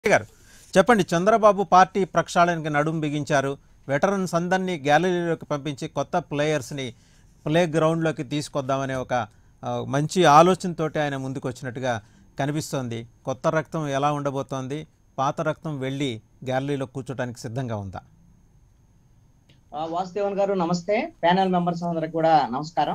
గారు చెప్పండి చంద్రబాబు పార్టీ ప్రక్షాళనకి నడుం బిగించారు వెటరన్స్ అందరినీ గ్యాలరీలోకి పంపించి కొత్త ప్లేయర్స్ని ప్లే గ్రౌండ్లోకి తీసుకొద్దామనే ఒక ఆ, మంచి ఆలోచనతోటి ఆయన ముందుకు వచ్చినట్టుగా కనిపిస్తోంది కొత్త రక్తం ఎలా ఉండబోతోంది పాత రక్తం వెళ్ళి గ్యాలరీలో కూర్చోడానికి సిద్ధంగా ఉందా ఆ, వాసుదేవన్ గారు నమస్తే ప్యానెల్ మెంబర్స్ అందరికి కూడా నమస్కారం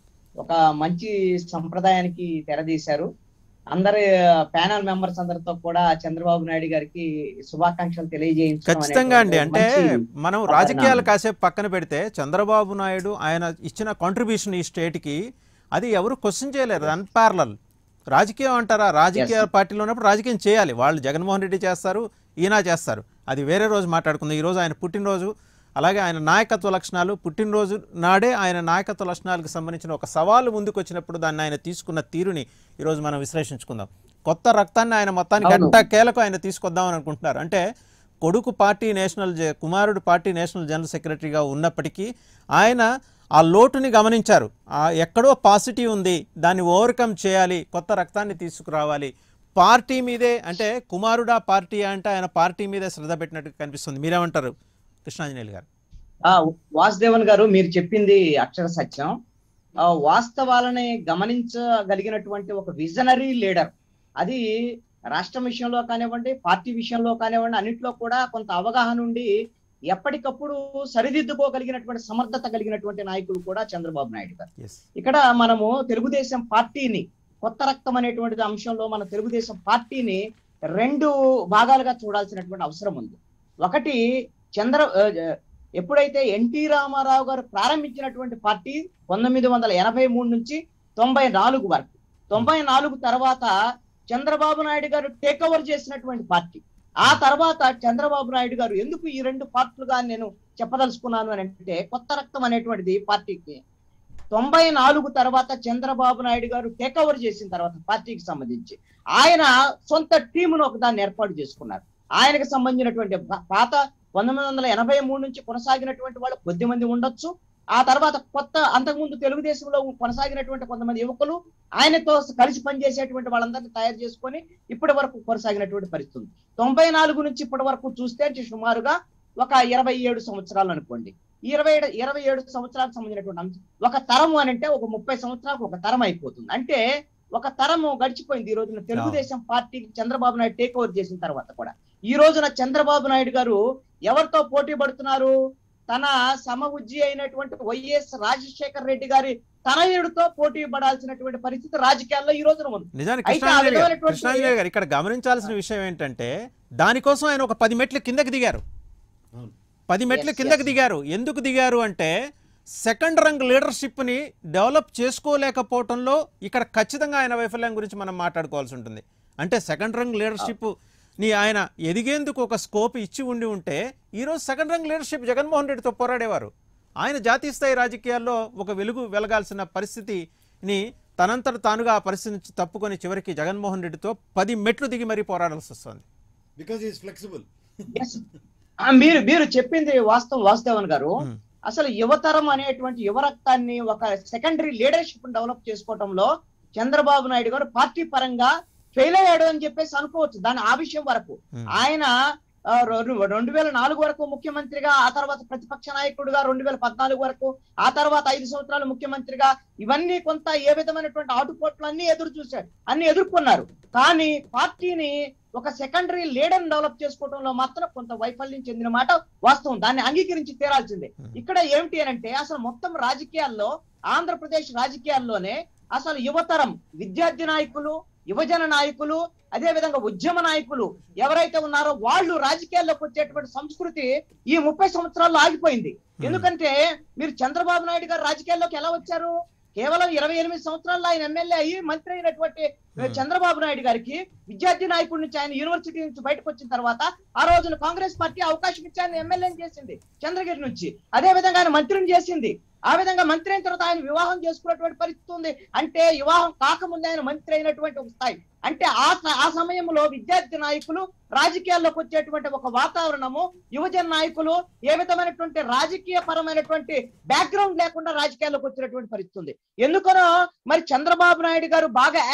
ఒక మంచి సంప్రదాయానికి తెరదీశారు అందరి ప్యానెల్ మెంబర్స్ అందరితో కూడా చంద్రబాబు నాయుడు గారికి శుభాకాంక్షలు తెలియజేయించడం ఖచ్చితంగా అండి అంటే అనేటువంటి మంచి మనం పరిణామం. రాజకీయాలు కాసేపు పక్కన పెడితే చంద్రబాబు నాయుడు ఆయన ఇచ్చిన కాంట్రిబ్యూషన్ ఈ స్టేట్కి అది ఎవరు క్వశ్చన్ చేయలేరు అన్పారలల్ రాజకీయం అంటారా రాజకీయ పార్టీలో ఉన్నప్పుడు రాజకీయం చేయాలి వాళ్ళు జగన్మోహన్ రెడ్డి చేస్తారు ఈయన చేస్తారు అది వేరే రోజు మాట్లాడుకుందాం ఈరోజు ఆయన పుట్టినరోజు అలాగే ఆయన నాయకత్వ లక్షణాలు పుట్టినరోజు నాడే ఆయన నాయకత్వ లక్షణాలకు సంబంధించిన ఒక సవాలు ముందుకు వచ్చినప్పుడు దాన్ని ఆయన తీసుకున్న తీరుని ఈరోజు మనం విశ్లేషించుకుందాం కొత్త రక్తాన్ని ఆయన మొత్తానికి అవును. ఎట్టకేలకు ఆయన తీసుకొద్దామని అనుకుంటున్నారు అంటే కొడుకు పార్టీ నేషనల్ జ- కుమారుడు పార్టీ నేషనల్ జనరల్ సెక్రటరీగా ఉన్నప్పటికీ ఆయన ఆ లోటుని గమనించారు ఆ ఎక్కడో పాజిటివ్ ఉంది దాన్ని ఓవర్కమ్ చేయాలి కొత్త రక్తాన్ని తీసుకురావాలి పార్టీ మీదే అంటే కుమారుడా పార్టీ అంటే ఆయన పార్టీ మీదే శ్రద్ధ పెట్టినట్టు కనిపిస్తుంది మీరేమంటారు కృష్ణాంజనేయులు గారు ఆ వాసుదేవన్ గారు మీరు చెప్పింది అక్షర సత్యం ఆ వాస్తవాలని గమనించగలిగినటువంటి ఒక విజనరీ లీడర్ అది రాష్ట్రం విషయంలో కానివ్వండి పార్టీ విషయంలో కానివ్వండి అన్నింటిలో కూడా కొంత అవగాహన ఉండి ఎప్పటికప్పుడు సరిదిద్దుకోగలిగినటువంటి సమర్థత కలిగినటువంటి నాయకుడు కూడా చంద్రబాబు నాయుడు గారు ఎస్ ఇక్కడ మనము తెలుగుదేశం పార్టీని కొత్త రక్తం అనేటువంటి అంశంలో మన తెలుగుదేశం పార్టీని రెండు భాగాలుగా చూడాల్సినటువంటి అవసరం ఉంది ఒకటి చంద్ర ఆ, ఎప్పుడైతే ఎన్టీ రామారావు గారు ప్రారంభించినటువంటి పార్టీ పంతొమ్మిది వందల ఎనభై మూడు నుంచి తొంభై నాలుగు వరకు తొంభై నాలుగు తర్వాత చంద్రబాబు నాయుడు గారు టేక్ ఓవర్ చేసినటువంటి పార్టీ ఆ తర్వాత చంద్రబాబు నాయుడు గారు ఎందుకు ఈ రెండు పార్టీలుగా నేను చెప్పదలుచుకున్నాను అని అంటే కొత్త రక్తం అనేటువంటిది పార్టీకి తొంభై నాలుగు తర్వాత చంద్రబాబు నాయుడు గారు టేక్ ఓవర్ చేసిన తర్వాత పార్టీకి సంబంధించి ఆయన సొంత టీమును ఒకదాన్ని ఏర్పాటు చేసుకున్నారు ఆయనకు సంబంధించినటువంటి పా- పాత పంతొమ్మిది వందల ఎనభై మూడు నుంచి కొనసాగినటువంటి వాళ్ళు కొద్ది మంది ఉండొచ్చు ఆ తర్వాత కొత్త అంతకుముందు తెలుగుదేశంలో కొనసాగినటువంటి కొంతమంది యువకులు ఆయనతో కలిసి పనిచేసేటువంటి వాళ్ళందరినీ తయారు చేసుకొని ఇప్పటి వరకు కొనసాగినటువంటి పరిస్థితి ఉంది తొంభై నాలుగు నుంచి ఇప్పటి వరకు చూస్తే సుమారుగా ఒక ఇరవై ఏడు సంవత్సరాలు అనుకోండి ఈ ఇరవై ఏడు ఇరవై ఏడు సంవత్సరాలకు సంబంధించినటువంటి అంశం ఒక తరము అని అంటే ఒక ముప్పై సంవత్సరాలకు ఒక తరం అయిపోతుంది అంటే ఒక తరము గడిచిపోయింది ఈ రోజున తెలుగుదేశం పార్టీకి చంద్రబాబు నాయుడు టేక్ ఓవర్ చేసిన తర్వాత కూడా ఈ రోజున చంద్రబాబు నాయుడు గారు ఎవరితో పోటీ పడుతున్నారు తన సమబుజ్జి అయినటువంటి వైఎస్ రాజశేఖర్ రెడ్డి గారి తనయుడితో పోటీ పడాల్సినటువంటి పరిస్థితి రాజకీయాల్లో ఈ రోజున ఉంది నిజానికి అయితే ఆ కృష్ణాంజనేయులు గారు విధమైనటువంటి- కృష్ణాంజనేయులు గారు ఇక్కడ గమనించాల్సిన విషయం ఏంటంటే దానికోసం ఆయన ఒక పది మెట్లు కిందకి దిగారు అవును. పది మెట్లు Yes, కిందకి yes. దిగారు ఎందుకు దిగారు అంటే సెకండ్ రంగ్ లీడర్షిప్ని డెవలప్ చేసుకోలేకపోవటంలో ఇక్కడ ఖచ్చితంగా ఆయన వైఫల్యం గురించి మనం మాట్లాడుకోవాల్సి ఉంటుంది అంటే సెకండ్ రంగ్ లీడర్షిప్ ని ఆయన ఎదిగేందుకు ఒక స్కోప్ ఇచ్చి ఉండి ఉంటే ఈరోజు సెకండ్ రంగ్ లీడర్షిప్ జగన్మోహన్ రెడ్డితో పోరాడేవారు ఆయన జాతీయ స్థాయి రాజకీయాల్లో ఒక వెలుగు వెలగాల్సిన పరిస్థితిని తనంతట తానుగా ఆ పరిస్థితి నుంచి తప్పుకొని చివరికి జగన్మోహన్ రెడ్డితో పది మెట్లు దిగి మరీ పోరాడాల్సి వస్తుంది బికాస్ ఈస్ ఫ్లెక్సిబుల్ Yes. ఆ, మీరు మీరు చెప్పింది వాస్తవం వాస్తవన్ గారు Hmm. అసలు యువతరం అనేటువంటి యువరక్తాన్ని ఒక సెకండరీ లీడర్షిప్ డెవలప్ చేసుకోవడంలో చంద్రబాబు నాయుడు గారు పార్టీ పరంగా ఫెయిల్ అయ్యాడు అని చెప్పేసి అనుకోవచ్చు దాని ఆ విషయం వరకు Hmm. ఆయన ఆ, రెండు రెండు వేల నాలుగు వరకు ముఖ్యమంత్రిగా ఆ తర్వాత ప్రతిపక్ష నాయకుడిగా రెండు వేల పద్నాలుగు వరకు ఆ తర్వాత ఐదు సంవత్సరాలు ముఖ్యమంత్రిగా ఇవన్నీ కొంత ఏ విధమైనటువంటి ఆటుపోట్లు అన్ని ఎదురు చూశారు అన్ని ఎదుర్కొన్నారు కానీ పార్టీని ఒక సెకండరీ లీడర్ డెవలప్ చేసుకోవడంలో మాత్రం కొంత వైఫల్యం చెందిన మాట వాస్తవం దాన్ని అంగీకరించి తీరాల్సిందే Hmm. ఇక్కడ ఏమిటి అని అంటే అసలు మొత్తం రాజకీయాల్లో ఆంధ్రప్రదేశ్ రాజకీయాల్లోనే అసలు యువతరం విద్యార్థి నాయకులు యువజన నాయకులు అదే విధంగా ఉద్యమ నాయకులు ఎవరైతే ఉన్నారో వాళ్ళు రాజకీయాల్లోకి వచ్చేటువంటి సంస్కృతి ఈ ముప్పై సంవత్సరాల్లో ఆగిపోయింది ఎందుకంటే మీరు చంద్రబాబు నాయుడు గారు రాజకీయాల్లోకి ఎలా వచ్చారు కేవలం ఇరవై ఎనిమిది సంవత్సరాల్లో ఆయన ఎమ్మెల్యే అయ్యి మంత్రి అయినటువంటి Hmm. చంద్రబాబు నాయుడు గారికి విద్యార్థి నాయకుడి నుంచి ఆయన యూనివర్సిటీ నుంచి బయటకు వచ్చిన తర్వాత ఆ రోజున కాంగ్రెస్ పార్టీ అవకాశం ఇచ్చి ఆయన ఎమ్మెల్యేని చేసింది చంద్రగిరి నుంచి అదే విధంగా ఆయన మంత్రిని చేసింది ఆ విధంగా మంత్రి అయిన తర్వాత ఆయన వివాహం చేసుకున్నటువంటి పరిస్థితి ఉంది అంటే వివాహం కాకముందే ఆయన మంత్రి అయినటువంటి ఒక స్థాయి అంటే ఆ స- ఆ సమయంలో విద్యార్థి నాయకులు రాజకీయాల్లోకి వచ్చేటువంటి ఒక వాతావరణము యువజన నాయకులు ఏ విధమైనటువంటి రాజకీయ పరమైనటువంటి బ్యాక్గ్రౌండ్ లేకుండా రాజకీయాల్లోకి వచ్చినటువంటి పరిస్థితి ఉంది ఎందుకనో మరి చంద్రబాబు నాయుడు గారు బాగా యాక్టివ్ గా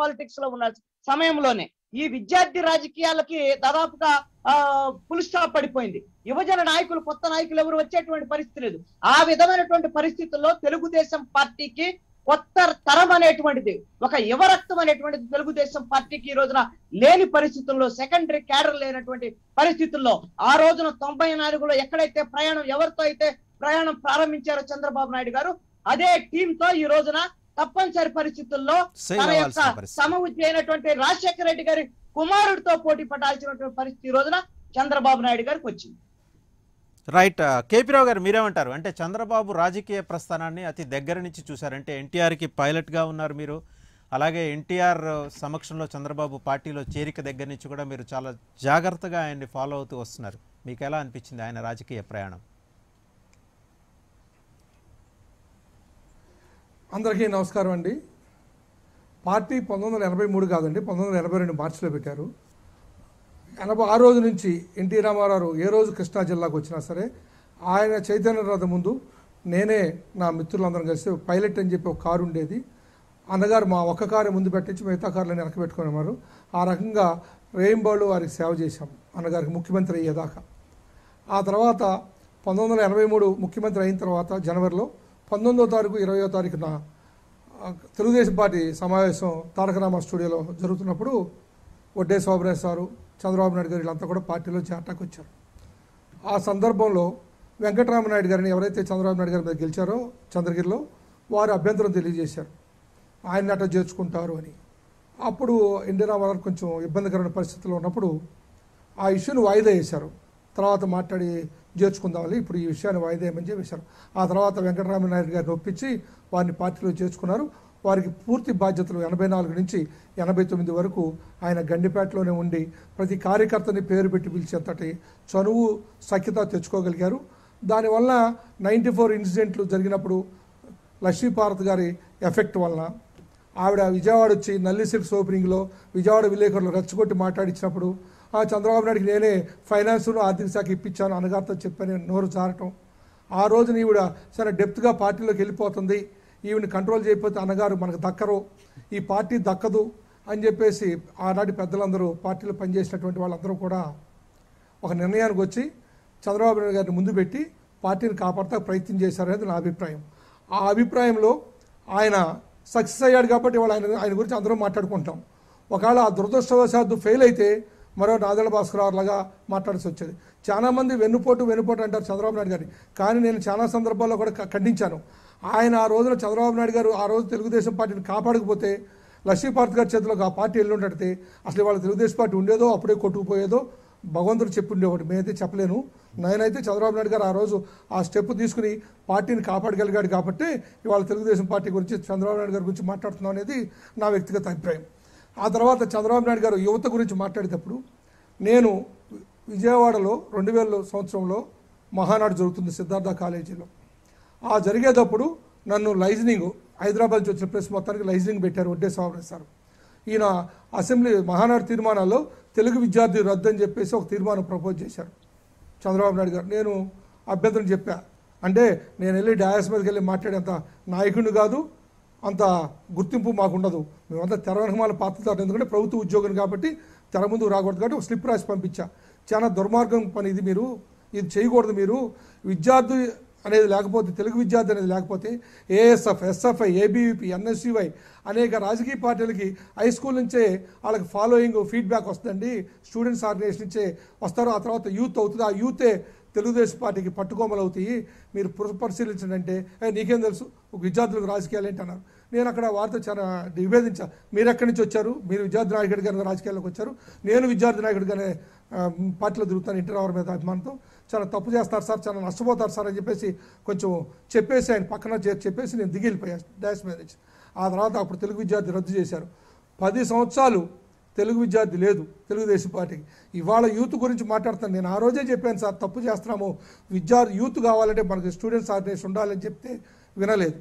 పాలిటిక్స్ లో ఉన్న సమయంలోనే ఈ విద్యార్థి రాజకీయాలకి దాదాపుగా ఆ ఫుల్ స్టాప్ పడిపోయింది యువజన నాయకులు కొత్త నాయకులు ఎవరు వచ్చేటువంటి పరిస్థితి లేదు ఆ విధమైనటువంటి పరిస్థితుల్లో తెలుగుదేశం పార్టీకి కొత్త తరం అనేటువంటిది ఒక యువ రక్తం అనేటువంటిది తెలుగుదేశం పార్టీకి ఈ రోజున లేని పరిస్థితుల్లో సెకండరీ క్యాడర్ లేనటువంటి పరిస్థితుల్లో ఆ రోజున తొంభై నాలుగులో ఎక్కడైతే ప్రయాణం ఎవరితో అయితే ప్రయాణం ప్రారంభించారో చంద్రబాబు నాయుడు గారు అదే టీమ్ తో ఈ రోజున తప్పనిసరి పరిస్థితుల్లో సేవ్ తన యొక్క అవ్వాల్సిన పరిస్థితి సమవుజ్జి అయినటువంటి రాజశేఖర రెడ్డి గారి కుమారుడితో పోటీ పడాల్సినటువంటి పరిస్థితి ఈ రోజున చంద్రబాబు నాయుడు గారికి వచ్చింది రైట్ కేపీ రావు గారు మీరేమంటారు అంటే చంద్రబాబు రాజకీయ ప్రస్థానాన్ని అతి దగ్గర నుంచి చూశారంటే ఎన్టీఆర్కి పైలట్గా ఉన్నారు మీరు అలాగే ఎన్టీఆర్ సమక్షంలో చంద్రబాబు పార్టీలో చేరిక దగ్గర నుంచి కూడా మీరు చాలా జాగ్రత్తగా ఆయన్ని ఫాలో అవుతూ వస్తున్నారు మీకు ఎలా అనిపించింది ఆయన రాజకీయ ప్రయాణం అందరికీ నమస్కారం అండి పార్టీ పంతొమ్మిది వందల ఎనభై మూడు కాదండి పంతొమ్మిది వందల ఎనభై రెండు మార్చిలో పెట్టారు ఎనభై ఆ రోజు నుంచి ఎన్టీ రామారావు ఏ రోజు కృష్ణా జిల్లాకు వచ్చినా సరే ఆయన చైతన్య రథ ముందు నేనే నా మిత్రులందరం కలిసి పైలట్ అని చెప్పి ఒక కారు ఉండేది అన్నగారు మా ఒక్క కారు ముందు పెట్టించి మిగతా కార్లను వెనక పెట్టుకునేవారు ఆ రకంగా రెయిన్బోలో వారికి సేవ చేశాం అన్నగారికి ముఖ్యమంత్రి అయ్యేదాకా ఆ తర్వాత పంతొమ్మిది వందల ఎనభై మూడు ముఖ్యమంత్రి అయిన తర్వాత జనవరిలో పంతొమ్మిదో తారీఖు ఇరవయో తారీఖున ఆ, తెలుగుదేశం పార్టీ సమావేశం తారక రామ స్టూడియోలో జరుగుతున్నప్పుడు వడ్డే శోభరాజ్ సారు చంద్రబాబు నాయుడు గారు వీళ్ళంతా కూడా పార్టీలో చేరటానికి వచ్చారు ఆ సందర్భంలో వెంకటరామనాయుడు గారిని ఎవరైతే చంద్రబాబు నాయుడు గారి మీద గెలిచారో చంద్రగిరిలో వారు అభ్యంతరం తెలియజేశారు ఆయన అట్లా చేర్చుకుంటారు అని అప్పుడు ఎన్టీ రామారావు కొంచెం ఇబ్బందికరమైన పరిస్థితుల్లో ఉన్నప్పుడు ఆ ఇష్యూని వాయిదా వేశారు తర్వాత మాట్లాడి చేర్చుకుందామని ఇప్పుడు ఈ విషయాన్ని వాయిదా వేయమని చెప్పేశారు ఆ తర్వాత వెంకటరామనాయుడు గారిని ఒప్పించి వారిని పార్టీలో చేర్చుకున్నారు వారికి పూర్తి బాధ్యతలు ఎనభై నాలుగు నుంచి ఎనభై తొమ్మిది వరకు ఆయన గండిపేటలోనే ఉండి ప్రతి కార్యకర్తని పేరు పెట్టి పిలిచేంతటి చనువు సఖ్యత తెచ్చుకోగలిగారు దానివల్ల నైంటీ ఫోర్ ఇన్సిడెంట్లు జరిగినప్పుడు లక్ష్మీపార్వతి గారి ఎఫెక్ట్ వలన ఆవిడ విజయవాడ వచ్చి నల్లి సిల్క్స్ ఓపెనింగ్లో విజయవాడ విలేకరులు రెచ్చగొట్టి మాట్లాడించినప్పుడు ఆ చంద్రబాబు నాయుడికి నేనే ఫైనాన్స్ను ఆర్థిక శాఖ ఇప్పించాను అన్నగారితో చెప్పని నోరు జారటం ఆ రోజున ఈవిడ చాలా డెప్త్గా పార్టీలోకి వెళ్ళిపోతుంది ఈవిని కంట్రోల్ చేయకపోతే అన్నగారు మనకు దక్కరు ఈ పార్టీ దక్కదు అని చెప్పేసి ఆనాటి పెద్దలందరూ పార్టీలో పనిచేసినటువంటి వాళ్ళందరూ కూడా ఒక నిర్ణయానికి వచ్చి చంద్రబాబు నాయుడు గారిని ముందు పెట్టి పార్టీని కాపాడతా ప్రయత్నం చేశారనేది నా అభిప్రాయం ఆ అభిప్రాయంలో ఆయన సక్సెస్ అయ్యాడు కాబట్టి ఇవాళ ఆయన ఆయన గురించి అందరం మాట్లాడుకుంటాం ఒకవేళ ఆ దురదృష్టవశాత్తు ఫెయిల్ అయితే మరో నాదెళ్ల భాస్కరరావు లాగా మాట్లాడాల్సి వచ్చేది చాలా మంది వెన్నుపోటు వెన్నుపోటు అంటారు చంద్రబాబు నాయుడు గారిని కానీ నేను చాలా సందర్భాల్లో కూడా ఖ- ఖండించాను ఆయన ఆ రోజున చంద్రబాబు నాయుడు గారు ఆ రోజు తెలుగుదేశం పార్టీని కాపాడకపోతే లక్ష్మీపార్త్ గారి చేతిలోకి ఆ పార్టీ వెళ్ళి ఉండడితే అసలు వాళ్ళ తెలుగుదేశం పార్టీ ఉండేదో అప్పుడే కొట్టుకుపోయేదో భగవంతుడు చెప్పి ఉండేవాడు మేమైతే చెప్పలేను నేనైతే చంద్రబాబు నాయుడు గారు ఆ రోజు ఆ స్టెప్ తీసుకుని పార్టీని కాపాడగలిగాడు కాబట్టి ఇవాళ తెలుగుదేశం పార్టీ గురించి చంద్రబాబు నాయుడు గారి గురించి మాట్లాడుతున్నాం అనేది నా వ్యక్తిగత అభిప్రాయం ఆ తర్వాత చంద్రబాబు నాయుడు గారు యువత గురించి మాట్లాడేటప్పుడు నేను విజయవాడలో రెండు వేల సంవత్సరంలో మహానాడు జరుగుతుంది సిద్ధార్థ కాలేజీలో ఆ జరిగేటప్పుడు నన్ను లైజనింగ్ హైదరాబాద్ నుంచి వచ్చిన ప్రెస్ మొత్తానికి లైజనింగ్ పెట్టారు వడ్డే సావరే సార్ ఈయన అసెంబ్లీ మహానాడు తీర్మానాల్లో తెలుగు విద్యార్థి రద్దు అని చెప్పేసి ఒక తీర్మానం ప్రపోజ్ చేశారు చంద్రబాబు నాయుడు గారు నేను అభ్యంతరం చెప్పా అంటే నేను వెళ్ళి డయాస్ మీదకి వెళ్ళి మాట్లాడేంత నాయకుడిని కాదు అంత గుర్తింపు మాకు ఉండదు మేమంతా తెర వెనకమాల పాత్రదారు ఎందుకంటే ప్రభుత్వ ఉద్యోగం కాబట్టి తెర ముందుకు రాకూడదు కాబట్టి ఒక స్లిప్ రాసి పంపించా చాలా దుర్మార్గం పని ఇది మీరు ఇది చేయకూడదు మీరు విద్యార్థి అనేది లేకపోతే తెలుగు విద్యార్థి అనేది లేకపోతే ఏఎస్ఎఫ్ ఎస్ఎఫ్ఐ ఏబీవీపీ ఎన్ఎస్యుఐ అనేక రాజకీయ పార్టీలకి హై స్కూల్ నుంచే వాళ్ళకి ఫాలోయింగ్ ఫీడ్బ్యాక్ వస్తుందండి స్టూడెంట్స్ ఆర్గనైజేషన్ నుంచే వస్తారు ఆ తర్వాత యూత్ అవుతుంది ఆ యూతే తెలుగుదేశం పార్టీకి పట్టుకోమలు అవుతాయి మీరు పుర- పరిశీలించండి అంటే "ఏ, నీకేం తెలుసు ఒక విద్యార్థులకు రాజకీయాలు ఏంటి అన్నారు నేను అక్కడ వారితో చాలా నివేదించా మీరు ఎక్కడి నుంచి వచ్చారు మీరు విద్యార్థి నాయకుడి గారి రాజకీయాల్లోకి వచ్చారు నేను విద్యార్థి నాయకుడిగానే ఆ, పార్టీలో తిరుగుతాను ఇంటర్ అవర్ మీద అభిమానంతో చాలా తప్పు చేస్తారు సార్ చాలా నష్టపోతారు సార్ అని చెప్పేసి కొంచెం చెప్పేసి ఆయన పక్కన చే- చెప్పేసి నేను దిగి వెళ్ళిపోయాను డాష్ మీద నుంచి ఆ తర్వాత అప్పుడు తెలుగు విద్యార్థి రద్దు చేశారు పది సంవత్సరాలు తెలుగు విద్యార్థి లేదు తెలుగుదేశం పార్టీకి ఇవాళ యూత్ గురించి మాట్లాడుతాను నేను ఆ రోజే చెప్పాను సార్ తప్పు చేస్తున్నాము విద్యార్థి యూత్ కావాలంటే మనకి స్టూడెంట్స్ ఆర్గనైజేషన్ ఉండాలని చెప్తే వినలేదు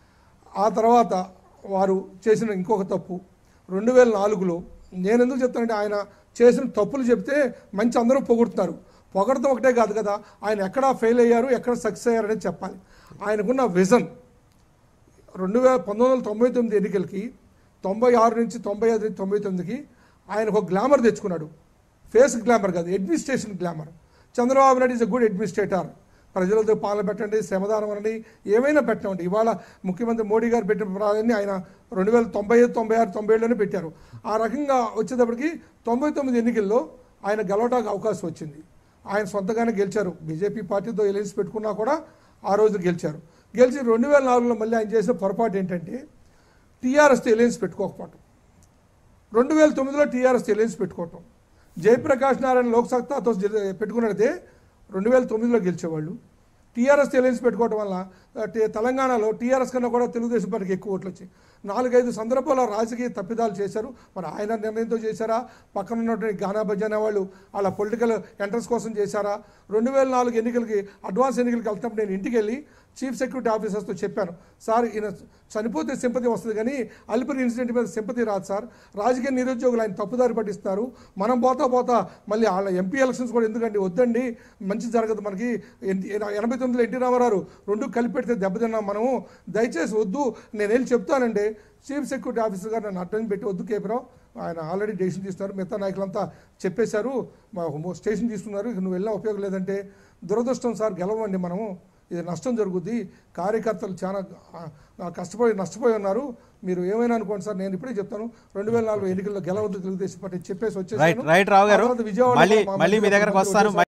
ఆ తర్వాత వారు చేసిన ఇంకొక తప్పు రెండు వేల నాలుగులో నేను ఎందుకు చెప్తానంటే ఆయన చేసిన తప్పులు చెప్తే మంచి అందరూ పొగుడుతున్నారు పొగడతం ఒకటే కాదు కదా ఆయన ఎక్కడ ఫెయిల్ అయ్యారు ఎక్కడ సక్సెస్ అయ్యారు అనేది చెప్పాలి ఆయనకున్న విజన్ రెండు వేల పంతొమ్మిది వందల తొంభై తొమ్మిది ఎన్నికలకి తొంభై ఆరు నుంచి తొంభై ఐదు నుంచి తొంభై తొమ్మిదికి ఆయన ఒక గ్లామర్ తెచ్చుకున్నాడు ఫేస్ గ్లామర్ కాదు administration glamour Chandrababu Naidu is a good administrator ప్రజలతో పాలన పెట్టండి శ్రమదానం అనండి ఏమైనా పెట్టండి ఇవాళ ముఖ్యమంత్రి మోడీ గారు పెట్టిన ప్రాధాన్యత ఆయన రెండు వేల తొంభై ఐదు తొంభై ఆరు తొంభై ఏడులోనే పెట్టారు ఆ రకంగా వచ్చేటప్పటికి తొంభై తొమ్మిది ఎన్నికల్లో ఆయన గెలవడానికి అవకాశం వచ్చింది ఆయన సొంతగానే గెలిచారు బీజేపీ పార్టీతో ఎలయన్స్ పెట్టుకున్నా కూడా ఆ రోజు గెలిచారు గెలిచి రెండు వేల నాలుగులో మళ్ళీ ఆయన చేసిన పొరపాటు ఏంటంటే టీఆర్ఎస్తో ఎలయన్స్ పెట్టుకోకపోవటం రెండు వేల తొమ్మిదిలో టీఆర్ఎస్ ఎలయన్స్ పెట్టుకోవటం జయప్రకాష్ నారాయణ లోక్సత్తాతో జె- పెట్టుకున్నదే రెండు వేల తొమ్మిదిలో గెలిచేవాళ్ళు టీఆర్ఎస్ ఎలయన్స్ పెట్టుకోవడం వల్ల ఆ, టే- తెలంగాణలో టీఆర్ఎస్ కన్నా కూడా తెలుగుదేశం పార్టీకి ఎక్కువ ఓట్లు వచ్చాయి నాలుగైదు సందర్భాల్లో రాజకీయ తప్పిదాలు చేశారు మరి ఆయన నిర్ణయంతో చేశారా పక్కన ఉన్నటువంటి గానా భజన వాళ్ళు వాళ్ళ పొలిటికల్ ఎంట్రన్స్ కోసం చేశారా రెండు వేల నాలుగు ఎన్నికలకి అడ్వాన్స్ ఎన్నికలకి వెళ్తున్నప్పుడు నేను ఇంటికి వెళ్ళి చీఫ్ సెక్యూరిటీ ఆఫీసర్స్తో చెప్పాను సార్ ఈయన చనిపోతే సింపతి వస్తుంది కానీ అలిపిరి ఇన్సిడెంట్ మీద సింపతి రాదు సార్ రాజకీయ నిరుద్యోగులు ఆయన తప్పుదారి పట్టిస్తున్నారు మనం పోతా పోతా మళ్ళీ వాళ్ళ ఎంపీ ఎలక్షన్స్ కూడా ఎందుకండి వద్దండి మంచి జరగదు మనకి ఎన్- ఎన- ఎనభై తొమ్మిదిలో ఎన్టీ రామారావు రెండు కలిపి పెడితే దెబ్బతిన్నాం మనము దయచేసి వద్దు నేను వెళ్ళి చెప్తానండి చీఫ్ సెక్యూరిటీ ఆఫీసర్ గారు నన్ను అడ్డం పెట్టి వద్దు కేపీరావు ఆయన ఆల్రెడీ డెసిషన్ తీసుకున్నారు మిగతా నాయకులంతా చెప్పేశారు మా హోమ్ స్టేషన్ తీసుకున్నారు ఇక నువ్వు వెళ్ళినా ఉపయోగం లేదంటే దురదృష్టం సార్ గెలవండి మనము ఇది నష్టం జరుగుద్ది కార్యకర్తలు చాలా ఆ, ఆ, కష్టపోయి నష్టపోయి ఉన్నారు మీరు ఏమైనా అనుకోండి సార్ నేను ఇప్పుడే చెప్తాను రెండు వేల నాలుగు ఎన్నికల్లో గెలవద్దు తెలుగుదేశం పార్టీ చెప్పేసి రైట్ వచ్చేసాను రైట్ రావు గారు ఆ తర్వాత విజయవాడలో మళ్ళీ మా మళ్ళీ మీ మంత్రి దగ్గరకు మంత్రి వస్తాను వచ్చేసారు.